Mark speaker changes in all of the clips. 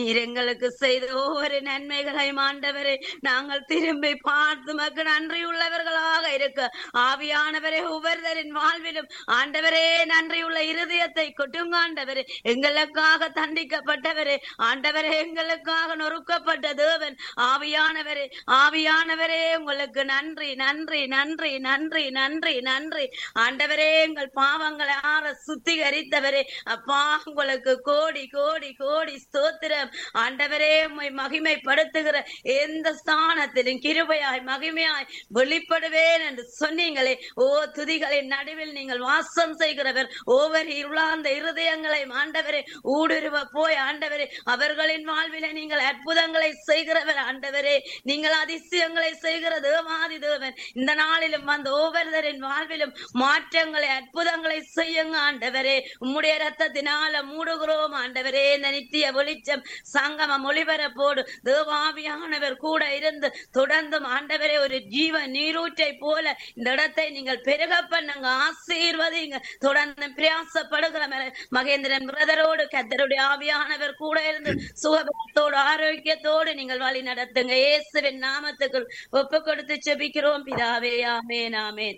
Speaker 1: நீர் எங்களுக்கு செய்த ஒவ்வொரு நன்மைகளையும் ஆண்டவரே நாங்கள் திரும்பி பார்த்து மக்கு நன்றி உள்ளவர்களாக இருக்க ஆவியானவரே ஒவ்வொருவரின் வாழ்விலும் ஆண்டவரே நன்றியுள்ள இருதயத்தை கொட்டுங்க ஆண்டவரே எங்களுக்காக தண்டிக்கப்பட்டவரே ஆண்டவரே எங்களுக்காக நொறுக்கப்பட்ட தேவன் ஆவியானவரே ஆவியானவரே உங்களுக்கு நன்றி நன்றி நன்றி நன்றி நன்றி நன்றி ஆண்டவரே எங்கள் பாவங்களை ஆற சுத்திகரித்தவரே அப்பா உங்களுக்கு கோடி கோடி கோடி ஸ்தோத்திரம் ஆண்டவரே உம்மை மகிமைப்படுத்துகிற எந்த ஸ்தானத்திலும் கிருபையாய் மகிமையாய் வெளிப்படுவேன் என்று சொன்னீங்களே ஓ துதிகளின் நடுவில் நீங்கள் வாசம் செய்கிறவர் ஒவ்வொரு இருளார்ந்த இருதயங்களை ஆண்டவரே ஊடுருவ போய் ஆண்டவரே அவர்களின் வாழ்வில நீங்கள் அற்புதங்களை செய்கிறவர் ஆண்டவரே நீங்கள் அதிசயங்களை செய்கிற தேவாதி தேவன் இந்த நாளிலும் வந்த ஒவ்வொருவரின் வாழ்விலும் மாற்றங்களை அற்புதங்களை செய்யுங்க ஆண்டவரே உம்முடைய ரத்தத்தினால மூடுகிறோம் ஆண்டவரே இந்த நித்திய வெளிச்சம் சங்கமம் ஒளிபரப்போடு தேவாவியானவர் கூட இருந்து தொடர்ந்தும் ஆண்டவரே ஒரு ஜீவ நீரூற்றை போல இந்த இடத்தை நீங்கள் பெருக பண்ணுங்க ஆசீர்வதிங்க தொடர்ந்து பிரயாசப்படுகிற ம- மகேந்திரன் பிரதரோடு கத்தருடைய ஆவியானவர் கூட இருந்து சுகபலத்தோடு ஆரோக்கியத்தோடு நீங்கள் வழி நடத்துங்க இயேசுவின் நாமத்துக்குள் ஒப்பு கொடுத்து செபிக்கிறோம் பிதாவே ஆமேன் ஆமேன்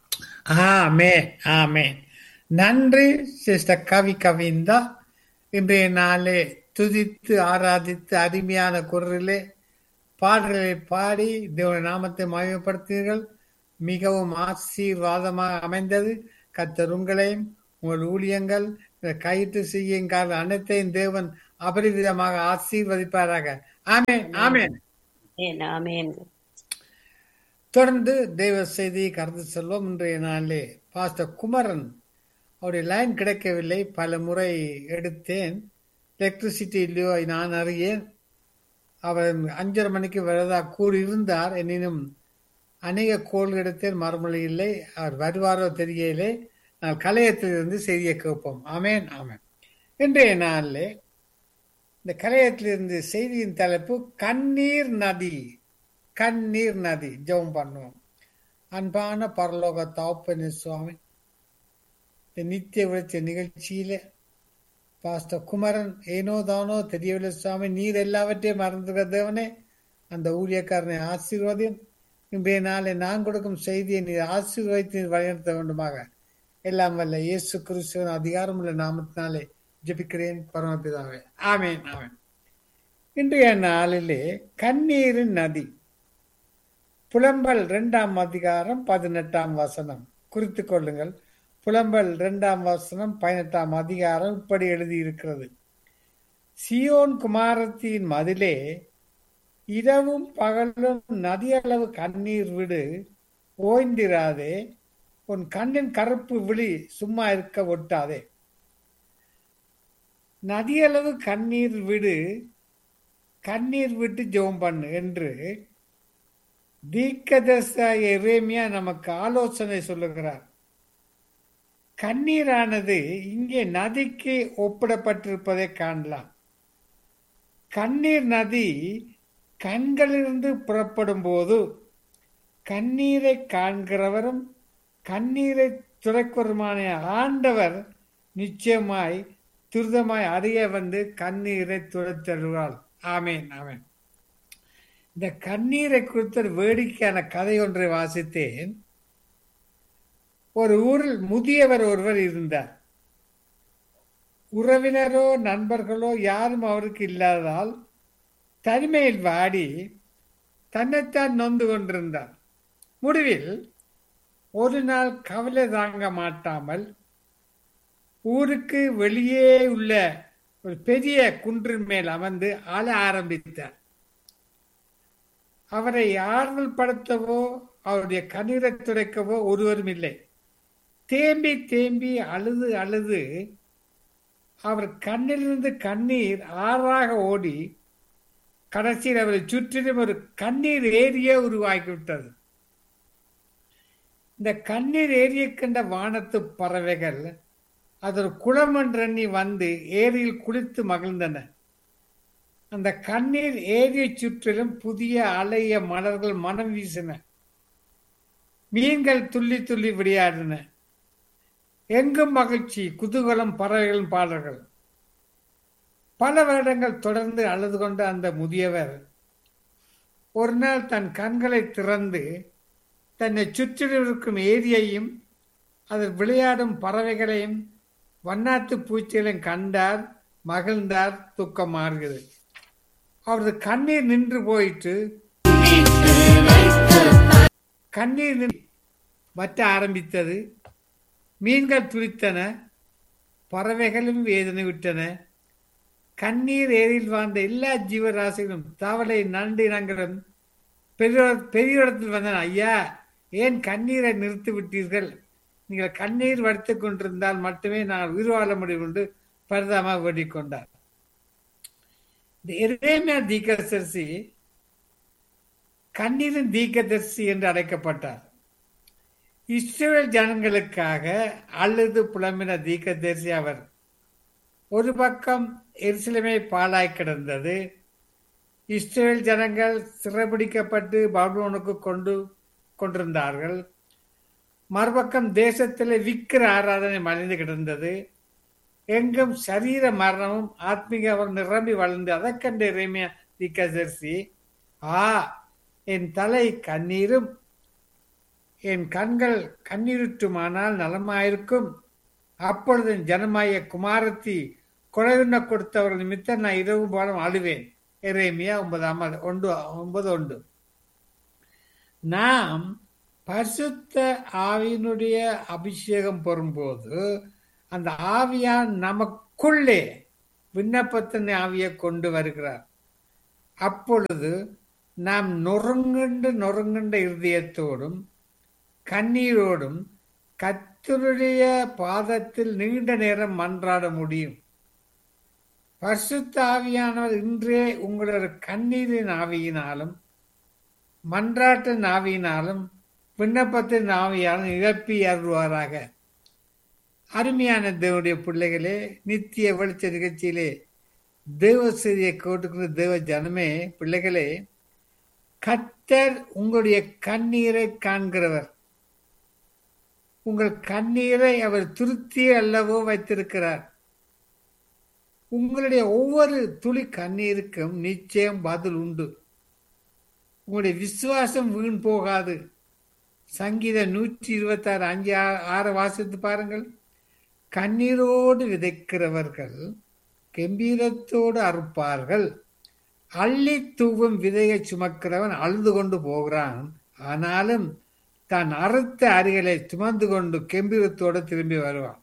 Speaker 2: ஆமென் ஆமென் நன்றி சிஸ்டர் கவி கவிந்தா இன்றைய நாளே துதித்து ஆராதித்து அருமையான குரலிலே பாடல்களை பாடி தேவ நாமத்தை மகிமைப்படுத்தீர்கள் மிகவும் ஆசீர்வாதமாக அமைந்தது கர்த்தர் உங்களையும் உங்கள் ஊழியங்கள் கையிட்டு செய்யுங்கள் அனைத்தையும் தேவன் அபரிவிதமாக ஆசீர்வதிப்பாராக ஆமென் ஆமென்
Speaker 1: ஆமேன் ஆமேன்
Speaker 2: தொடர்ந்து தெய்வ செய்தியை கருத்து செல்வோம் இன்றைய நாளிலே பாஸ்டர் குமரன் அவருடைய லைன் கிடைக்கவில்லை பல முறை எடுத்தேன் எலக்ட்ரிசிட்டி இல்லையோ நான் அறியேன் அவர் அஞ்சரை மணிக்கு வரதா கூறியிருந்தார் எனினும் அநேக கோல் எடுத்தேன் மறுமொழி இல்லை அவர் வருவாரோ தெரியலே நான் கலையத்திலிருந்து செய்தியை கேட்போம் ஆமேன் ஆமேன் இன்றைய நாளிலே இந்த கலையத்திலிருந்து செய்தியின் தலைப்பு கண்ணீர் நதி கண்ணீர் நதி ஜெபம் பண்ணுவோம் அன்பான பரலோக தாப்பனு சுவாமி இந்த நித்திய விளைச்ச நிகழ்ச்சியில பாஸ்டர் குமரன் ஏனோ தானோ தெரியவில்லை சுவாமி நீர் எல்லாவற்றையும் மறந்துகிற தேவனே அந்த ஊழியக்காரனை ஆசீர்வாதம் இன்றைய நாளை நான் கொடுக்கும் செய்தியை நீர் ஆசீர்வதித்து நீர் வழிநடத்த வேண்டுமாக எல்லாம் வல்ல இயேசு கிறிஸ்துவின் அதிகாரமுள்ள நாமத்தினாலே ஜெபிக்கிறேன் பரமபிதாவே ஆமேன் ஆமேன் இன்றைய நாளிலே கண்ணீரின் நதி புலம்பல் இரண்டாம் அதிகாரம் பதினெட்டாம் வசனம் குறித்துக் கொள்ளுங்கள் புலம்பல் இரண்டாம் வசனம் பதினெட்டாம் அதிகாரம் இப்படி எழுதியிருக்கிறது சியோன் குமாரத்தின் மதிலே இரவும் பகலும் நதியளவு கண்ணீர் விடு ஓய்ந்திராதே உன் கண்ணின் கருப்பு விழி சும்மா இருக்க ஒட்டாதே நதியளவு கண்ணீர் விடு கண்ணீர் விட்டு ஜெபம் பண்ணு என்று தீக்கதர்ச எரேமியா நமக்கு ஆலோசனை சொல்லுகிறார் கண்ணீரானது இங்கே நதிக்கு ஒப்பிடப்பட்டிருப்பதை காணலாம் கண்ணீர் நதி கண்களிலிருந்து புறப்படும் போது கண்ணீரை காண்கிறவரும் கண்ணீரை துடைக்கிறதுமான ஆண்டவர் நிச்சயமாய் துரிதமாய் அறிய வந்து கண்ணீரை துடைத்தருவாள் ஆமேன் ஆமேன் இந்த கண்ணீரை குறித்த ஒரு வேடிக்கையான கதை ஒன்றை வாசித்தேன் ஒரு ஊரில் முதியவர் ஒருவர் இருந்தார் உறவினரோ நண்பர்களோ யாரும் அவருக்கு இல்லாததால் தனிமையில் வாடி தன்னைத்தான் நொந்து கொண்டிருந்தார் முடிவில் ஒரு நாள் கவலை தாங்க மாட்டாமல் ஊருக்கு வெளியே உள்ள ஒரு பெரிய குன்றின் மேல் அமர்ந்து ஆள ஆரம்பித்தார் அவரை ஆறுதல் படுத்தவோ அவருடைய கண்ணீரை துடைக்கவோ ஒருவரும் இல்லை தேம்பி தேம்பி அழுது அழுது அவர் கண்ணிலிருந்து கண்ணீர் ஆறாக ஓடி கடைசியில் அவரை சுற்றிலும் ஒரு கண்ணீர் ஏரியே உருவாகிவிட்டது இந்த கண்ணீர் ஏரியை கண்ட வானத்து பறவைகள் அது ஒரு குளம் என்றெண்ணி வந்து ஏரியில் குளித்து மகிழ்ந்தன அந்த கண்ணீர் ஏரியை சுற்றிலும் புதிய அலைய மலர்கள் மனம் வீசின மீன்கள் துள்ளி துள்ளி விளையாடின எங்கும் மகிழ்ச்சி குதூகலம் பறவைகளின் பாடல்கள் பல வருடங்கள் தொடர்ந்து அழுது கொண்ட அந்த முதியவர் ஒரு நாள் தன் கண்களை திறந்து தன்னை சுற்றிலும் இருக்கும் ஏரியையும் அதில் விளையாடும் பறவைகளையும் வண்ணாத்து பூச்சிகளையும் கண்டார் மகிழ்ந்தார் துக்கம் மாறுகிறது அவரது கண்ணீர் நின்று போயிட்டு கண்ணீர் நின்று வற்ற ஆரம்பித்தது மீன்கள் துளித்தன பறவைகளும் வேதனை விட்டன கண்ணீர் ஏரியில் வாழ்ந்த எல்லா ஜீவராசிகளும் தவளை நண்டு இனங்களும் பெரிய பெரிய இடத்தில் வந்தன ஐயா ஏன் கண்ணீரை நிறுத்தி விட்டீர்கள் நீங்கள் கண்ணீர் வடித்துக் கொண்டிருந்தால் மட்டுமே நான் உயிர் வாழ முடியும் என்று பரிதாமாக வேண்டிக் கொண்டார் இந்த எரேமியா தீக்கதரிசி கண்ணீரின் தீக்கதரிசி என்று அழைக்கப்பட்டார் இஸ்ரேல் ஜனங்களுக்காக அழுது புலம்பின தீக்கதரிசி அவர் ஒரு பக்கம் எருசலேமே பாழாய் கிடந்தது இஸ்ரேல் ஜனங்கள் சிறைபிடிக்கப்பட்டு பாபிலோனுக்கு கொண்டு கொண்டிருந்தார்கள் மறுபக்கம் தேசத்தில் விக்கிர ஆராதனை மறைந்து கிடந்தது எங்கும் சரீர மரணமும் ஆத்மீக அவர் நிரம்பி வளர்ந்து அதை கண்டு இறைமையா திக்கதரிசி ஆ என் தலை கண்ணீரும் என் கண்கள் கண்ணீருட்டுமானால் நலமாயிருக்கும் அப்பொழுது என் ஜனமாய குமாரத்தி கொலையுண்ண கொடுத்தவர்கள் நிமித்தம் நான் இரவு பாலம் அழுவேன் எரேமியா ஒன்பதாம் ஒன்று ஒன்பது ஒன்று நாம் பரிசுத்த ஆவியினுடைய அபிஷேகம் பெறும்போது அந்த ஆவியான் நமக்குள்ளே விண்ணப்பத்தின் ஆவியை கொண்டு வருகிறார் அப்பொழுது நாம் நொறுங்குண்டு நொறுங்குண்ட இருதயத்தோடும் கண்ணீரோடும் கத்தருடைய பாதத்தில் நீண்ட நேரம் மன்றாட முடியும் பரிசுத்த ஆவியானவர் இன்றே உங்களோட கண்ணீரின் ஆவியினாலும் மன்றாட்டின் ஆவியினாலும் விண்ணப்பத்தின் ஆவியாலும் நிரப்பி அருள்வாராக அருமையான தேவனுடைய பிள்ளைகளே நித்திய வெளிச்ச நிகழ்ச்சியிலே தேவ செய்தியை கேட்டுக்கிற தேவ ஜனமே பிள்ளைகளே கத்தர் உங்களுடைய கண்ணீரை காண்கிறவர் உங்கள் கண்ணீரை அவர் திருப்தி அல்லவோ வைத்திருக்கிறார் உங்களுடைய ஒவ்வொரு துளி கண்ணீருக்கும் நிச்சயம் பதில் உண்டு உங்களுடைய விசுவாசம் வீண் போகாது சங்கீத நூற்றி இருபத்தி ஆறு அஞ்சு ஆறு வாசித்து பாருங்கள் கண்ணீரோடு விதைக்கிறவர்கள் கம்பீரத்தோடு அறுப்பார்கள் அள்ளி தூவும் விதையை சுமக்கிறவன் அழுது கொண்டு போகிறான் ஆனாலும் தான் அறுத்த அரிகளை சுமந்து கொண்டு கெம்பீரத்தோடு திரும்பி வருவான்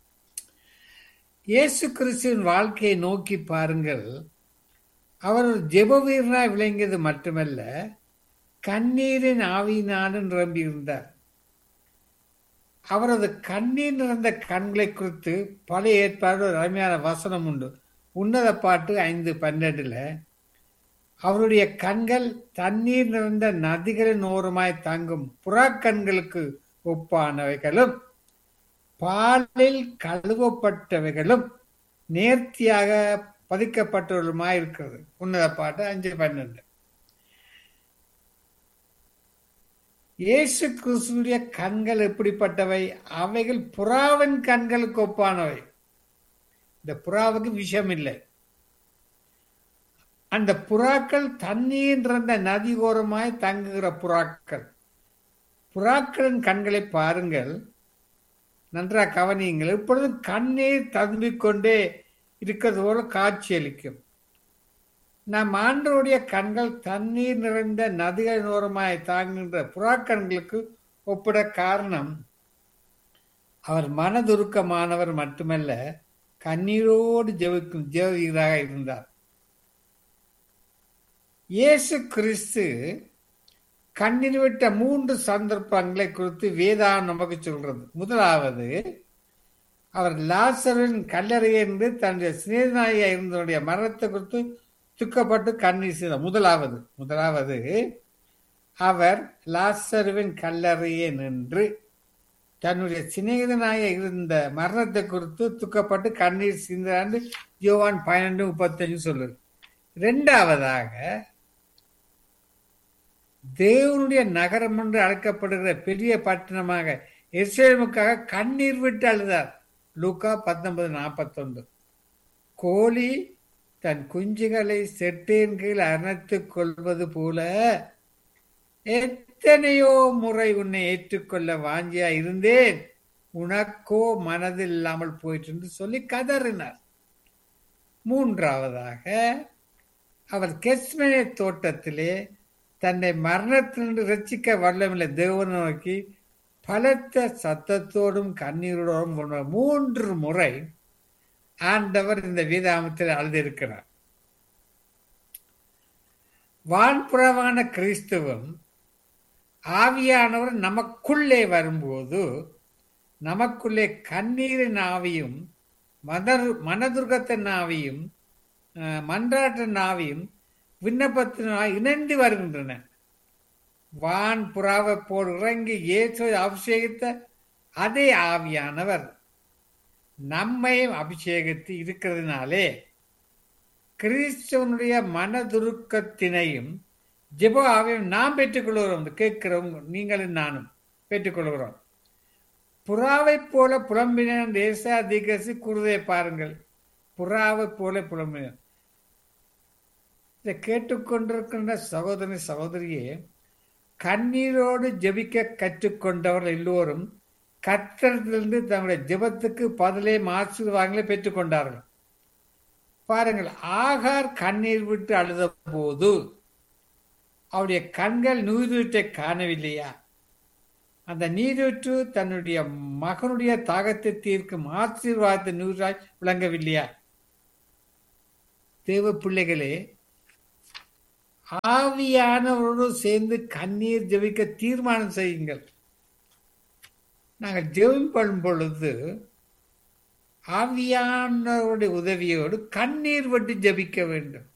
Speaker 2: இயேசு கிறிஸ்துவின் வாழ்க்கையை நோக்கி பாருங்கள் அவர் ஒரு ஜெப வீரனாய் விளங்கியது மட்டுமல்ல கண்ணீரின் ஆவியினாலும் நிரம்பி இருந்தார் அவரது கண்ணீர் நிறைந்த கண்களை குறித்து பழைய ஏற்பாடு ஒரு அருமையான வசனம் உண்டு உன்னத பாட்டு ஐந்து பன்னெண்டுல அவருடைய கண்கள் தண்ணீர் நிறைந்த நதிகளின் ஓரமாய் தங்கும் புறாக்கண்களுக்கு ஒப்பானவைகளும் பாலில் கழுவப்பட்டவைகளும் நேர்த்தியாக பதிக்கப்பட்டவர்களுமாய் இருக்கிறது உன்னத பாட்டு அஞ்சு பன்னெண்டு இயேசு கிறிஸ்துடைய கண்கள் எப்படிப்பட்டவை அவைகள் புறாவின் கண்களுக்கு ஒப்பானவை இந்த புறாவுக்கு விஷம் இல்லை அந்த புறாக்கள் தண்ணீர் நிறைந்த நதி ஓரமாய் தங்குகிற புறாக்கள் புறாக்களின் கண்களை பாருங்கள் நன்றாக கவனியுங்கள் இப்பொழுது கண்ணீர் ததும்பிக் கொண்டே இருக்கிறது போல காட்சியளிக்கும் நம் ஆண்டோடைய கண்கள் தண்ணீர் நிறைந்த நதிகள் ஓரமாய் தாங்குகின்ற புறாக்கண்களுக்கு ஒப்பிட காரணம் அவர் மனதுருக்கமானவர் மட்டுமல்ல கண்ணீரோடு ஜெபிக்கும் ஜெவீராக இருந்தார் இயேசு கிறிஸ்து கண்ணீர் விட்ட மூன்று சந்தர்ப்பங்களை குறித்து வேதாம் நமக்கு சொல்றது முதலாவது அவர் லாசரின் கல்லறையிலிருந்து தன்னுடைய சிநேகனாயா இருந்தனுடைய மரணத்தை குறித்து துக்கப்பட்டு கண்ணீர் செய்த முதலாவது முதலாவது அவர் லாசருவின் கல்லறையே நின்று தன்னுடைய சிநேகிதனாய இருந்த மரணத்தை குறித்து துக்கப்பட்டு கண்ணீர் சிந்தாண்டு யோவான் பன்னெண்டு முப்பத்தஞ்சு சொல்லுது இரண்டாவதாக தேவனுடைய நகரம் என்று அழைக்கப்படுகிற பெரிய பட்டணமாக எருசலேமுக்காக கண்ணீர் விட்டு அழுதார் லூக்கா பத்தொன்பது நாற்பத்தொன்று கோழி தன் குஞ்சுகளை செட்டின் கீழ் அணைத்துக் கொள்வது போல எத்தனையோ முறை உன்னை ஏற்றுக்கொள்ள வாஞ்சியா இருந்தேன் உனக்கோ மனதில் இல்லாமல் போயிட்டு என்று சொல்லி கதறினார் மூன்றாவதாக அவர் கெஸ்மனே தோட்டத்திலே தன்னை மரணத்திலிருந்து ரட்சிக்க வல்லமில்லை தேவனை நோக்கி பலத்த சத்தத்தோடும் கண்ணீரோடும் போன்ற மூன்று முறை ஆண்டவர் இந்த வேதாமத்தில் அழுதிருக்கிறார் வான்புறவான கிறிஸ்துவம் ஆவியானவர் நமக்குள்ளே வரும்போது நமக்குள்ளே கண்ணீரின் ஆவியும் மதர் மனதுர்கத்தின் ஆவியும் மன்றாட்டின் ஆவியும் விண்ணப்பத்தின் இணைந்து வருகின்றன வான் புறாவை போல் இறங்கி இயேசு அபிஷேகித்த அதே ஆவியானவர் நம்மையும் அபிஷேகித்து இருக்கிறதுனாலே கிறிஸ்தவனுடைய மனதுருக்கத்தினையும் ஜெப ஆவியும் நாம் பெற்றுக்கொள்கிறோம் கேட்கிறோம் நீங்களும் நானும் பெற்றுக்கொள்கிறோம் புறாவை போல புலம்பின தேசா திகசி குருதை பாருங்கள் புறாவை போல புலம்பின இதை கேட்டுக்கொண்டிருக்கின்ற சகோதரி சகோதரியே கண்ணீரோடு ஜெபிக்க கற்றுக்கொண்டவர்கள் எல்லோரும் கத்திரத்திலிருந்து தங்களுடைய ஜெபத்துக்கு பதிலே ஆசீர்வாதங்களை பெற்றுக்கொண்டார்கள் பாருங்கள் ஆகார் கண்ணீர் விட்டு அழுத போது அவருடைய கண்கள் நீரூற்றை காணவில்லையா அந்த நீரூற்று தன்னுடைய மகனுடைய தாகத்தை தீர்க்கும் ஆசீர்வாதத்தை நூறாய் விளங்கவில்லையா தேவ பிள்ளைகளே ஆவியானவரோடு சேர்ந்து கண்ணீர் ஜெபிக்க தீர்மானம் செய்யுங்கள் நாங்கள் ஜெபம் பண்ணும் பொழுது ஆவியானவருடைய உதவியோடு கண்ணீர் விட்டு ஜபிக்க வேண்டும்